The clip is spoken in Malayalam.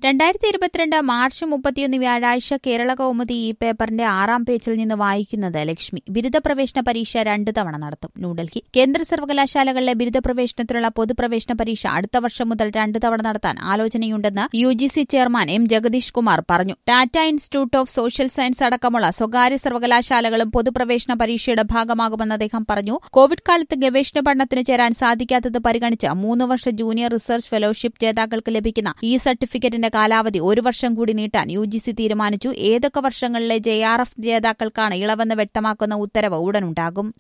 രണ്ടായിരത്തി ഇരുപത്തിരണ്ട് മാർച്ച് മുപ്പത്തിയൊന്ന് വ്യാഴാഴ്ച കേരള കൗമുദി ഈ പേപ്പറിന്റെ ആറാം പേജിൽ നിന്ന് വായിക്കുന്നത് ലക്ഷ്മി ബിരുദ പ്രവേശന പരീക്ഷ രണ്ട് തവണ നടത്തും ന്യൂഡൽഹി കേന്ദ്ര സർവകലാശാലകളിലെ ബിരുദ പ്രവേശനത്തിനുള്ള പൊതുപ്രവേശന പരീക്ഷ അടുത്ത വർഷം മുതൽ രണ്ട് തവണ നടത്താൻ ആലോചനയുണ്ടെന്ന് U G C chairman M Jagadish Kumar പറഞ്ഞു Tata institute of social science അടക്കമുള്ള സ്വകാര്യ സർവകലാശാലകളും പൊതുപ്രവേശന പരീക്ഷയുടെ ഭാഗമാകുമെന്ന് അദ്ദേഹം പറഞ്ഞു കോവിഡ് കാലത്ത് ഗവേഷണ പഠനത്തിന് ചേരാൻ സാധിക്കാത്തത് പരിഗണിച്ച് മൂന്ന് വർഷ ജൂനിയർ റിസർച്ച് ഫെലോഷിപ്പ് ജേതാക്കൾക്ക് ലഭിക്കുന്ന ഈ സർട്ടിഫിക്കറ്റിന്റെ കാലാവധി ഒരു വർഷം കൂടി നീട്ടാൻ യു ജി സി തീരുമാനിച്ചു ഏതൊക്കെ വർഷങ്ങളിലെ ജെ ആർ എഫ് ജേതാക്കൾക്കാണ് ഇളവെന്ന് വ്യക്തമാക്കുന്ന ഉത്തരവ് ഉടനുണ്ടാകും